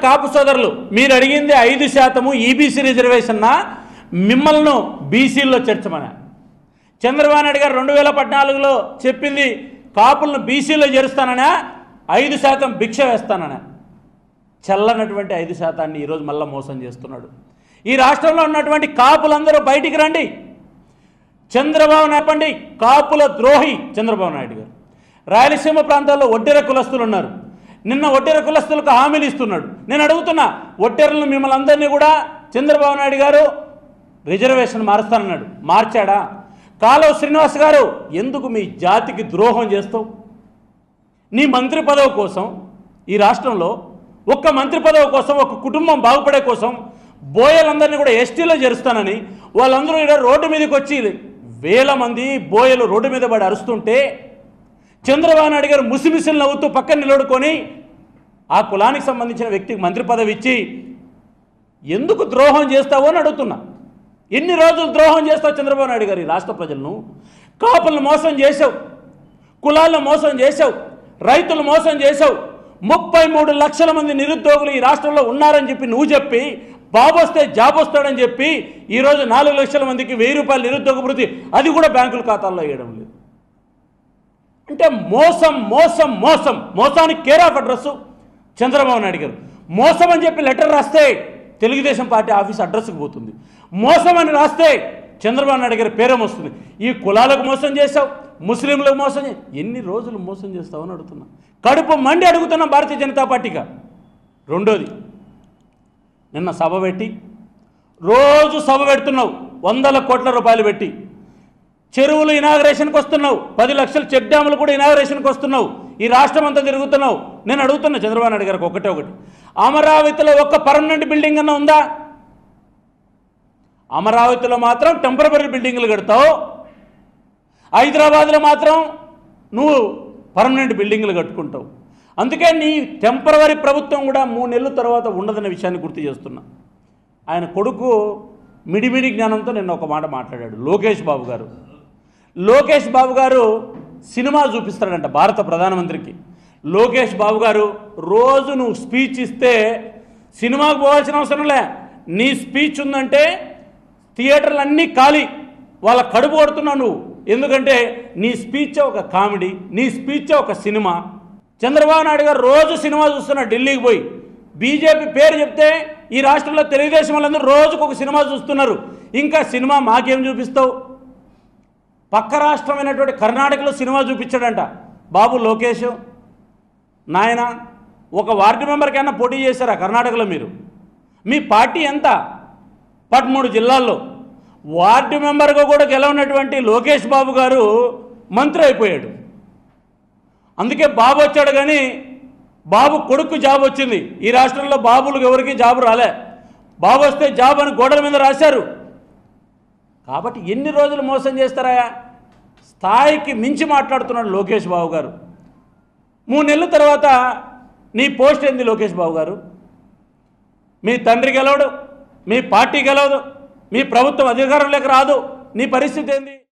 కాపు సోదరులు మీరు అడిగింది ఐదు శాతము ఈబీసీ రిజర్వేషన్నా మిమ్మల్ని బీసీల్లో చేర్చమని చంద్రబాబు నాయుడు గారు రెండు వేల పద్నాలుగులో చెప్పింది కాపులను బీసీలో చేరుస్తాననే ఐదు శాతం భిక్ష వేస్తాననే చల్లనటువంటి ఐదు శాతాన్ని ఈరోజు మళ్ళీ మోసం చేస్తున్నాడు ఈ రాష్ట్రంలో ఉన్నటువంటి కాపులందరూ బయటికి రండి చంద్రబాబు నాయపండి కాపుల ద్రోహి చంద్రబాబు నాయుడు గారు రాయలసీమ ప్రాంతాల్లో ఒడ్డెర కులస్తులు ఉన్నారు నిన్న ఒడ్డెర కులస్తులకు హామీలు ఇస్తున్నాడు నేను అడుగుతున్నా ఒడ్డెరలను మిమ్మల్ని అందరినీ కూడా చంద్రబాబు నాయుడు గారు రిజర్వేషన్ మారుస్తానన్నాడు మార్చాడా కాలువ శ్రీనివాస్ గారు ఎందుకు మీ జాతికి ద్రోహం చేస్తావు నీ మంత్రి పదవి కోసం ఈ రాష్ట్రంలో ఒక్క మంత్రి పదవి కోసం ఒక కుటుంబం బాగుపడే కోసం బోయలందరినీ కూడా ఎస్టీలో చేరుస్తానని వాళ్ళందరూ ఇక్కడ రోడ్డు మీదకి వచ్చి వేల మంది బోయలు రోడ్డు మీద పడి అరుస్తుంటే చంద్రబాబు నాయుడు గారు ముసిమిసిలు నవ్వుతూ పక్కన నిలబడుకొని ఆ కులానికి సంబంధించిన వ్యక్తికి మంత్రి పదవి ఇచ్చి ఎందుకు ద్రోహం చేస్తావో అని అడుగుతున్నా ఎన్ని రోజులు ద్రోహం చేస్తావు చంద్రబాబు నాయుడు గారు ఈ రాష్ట్ర ప్రజలను కాపులను మోసం చేసావు కులాలను మోసం చేసావు రైతులు మోసం చేసావు ముప్పై మూడు లక్షల మంది నిరుద్యోగులు ఈ రాష్ట్రంలో ఉన్నారని చెప్పి నువ్వు చెప్పి బాబు వస్తే జాబ్ వస్తాడని చెప్పి ఈరోజు నాలుగు లక్షల మందికి వెయ్యి రూపాయల నిరుద్యోగ భృతి అది కూడా బ్యాంకుల ఖాతాల్లో వేయడం లేదు అంటే మోసం మోసం మోసం మోసానికి care of address Chandrababu Naidu గారు మోసం అని చెప్పి లెటర్ రాస్తే తెలుగుదేశం పార్టీ ఆఫీస్ అడ్రస్కి పోతుంది మోసం అని రాస్తే చంద్రబాబు నాయుడు గారి పేరం వస్తుంది ఈ కులాలకు మోసం చేశావు ముస్లింలకు మోసం చే ఎన్ని రోజులు మోసం చేస్తావని అడుగుతున్నా కడుపు మండి అడుగుతున్నాం భారతీయ జనతా పార్టీగా రెండోది నిన్న సభ పెట్టి రోజు సభ పెడుతున్నావు వందల కోట్ల రూపాయలు పెట్టి చెరువులు ఇనాగరేషన్కి వస్తున్నావు పది లక్షల చెక్ డ్యాములు కూడా ఇనాగరేషన్కి వస్తున్నావు ఈ రాష్ట్రం అంతా తిరుగుతున్నావు నేను అడుగుతున్నా చంద్రబాబు నాయుడు గారికి ఒకటే ఒకటి అమరావతిలో ఒక్క పర్మనెంట్ బిల్డింగ్ అన్న ఉందా అమరావతిలో మాత్రం టెంపరీ బిల్డింగ్లు కడతావు హైదరాబాద్లో మాత్రం నువ్వు పర్మనెంట్ బిల్డింగ్లు కట్టుకుంటావు అందుకే నీ టెంపరవరీ ప్రభుత్వం కూడా మూడు నెలల తర్వాత ఉండదన్న విషయాన్ని గుర్తు చేస్తున్నా ఆయన కొడుకు మిడిమిడి జ్ఞానంతో నిన్న ఒక మాట మాట్లాడాడు లోకేష్ బాబు గారు లోకేష్ బాబు గారు సినిమా చూపిస్తాడంట భారత ప్రధానమంత్రికి లోకేష్ బాబు గారు రోజు నువ్వు స్పీచ్ ఇస్తే సినిమాకు పోవాల్సిన అవసరం లే నీ స్పీచ్ ఉందంటే థియేటర్లు అన్నీ ఖాళీ వాళ్ళ కడుపు కొడుతున్నావు నువ్వు ఎందుకంటే నీ స్పీచ్ ఒక కామెడీ నీ స్పీచ్ ఒక సినిమా చంద్రబాబు నాయుడు గారు రోజు సినిమా చూస్తున్నారు ఢిల్లీకి పోయి బీజేపీ పేరు చెప్తే ఈ రాష్ట్రంలో తెలుగుదేశం వాళ్ళందరూ రోజుకు ఒక సినిమా చూస్తున్నారు ఇంకా సినిమా మాకేం చూపిస్తావు పక్క రాష్ట్రమైనటువంటి కర్ణాటకలో సినిమా చూపించాడంట బాబు లోకేష్ నాయన ఒక వార్డు మెంబర్కైనా పోటీ చేశారా కర్ణాటకలో మీరు మీ పార్టీ ఎంత పదమూడు జిల్లాల్లో వార్డు మెంబర్గా కూడా గెలవనటువంటి లోకేష్ బాబు గారు మంత్రి అయిపోయాడు అందుకే బాబు వచ్చాడు కానీ బాబు కొడుకు జాబ్ వచ్చింది ఈ రాష్ట్రంలో బాబులకు ఎవరికి జాబ్ రాలే బాబు వస్తే జాబ్ అని గోడల మీద రాశారు కాబట్టి ఎన్ని రోజులు మోసం చేస్తారా స్థాయికి మించి మాట్లాడుతున్నాడు లోకేష్ బాబు గారు మూడు నెలల తర్వాత నీ పోస్ట్ ఏంది లోకేష్ బాబు గారు మీ తండ్రి గెలవడు మీ పార్టీ గెలవదు మీ ప్రభుత్వం అధికారంలోకి రాదు నీ పరిస్థితి ఏంది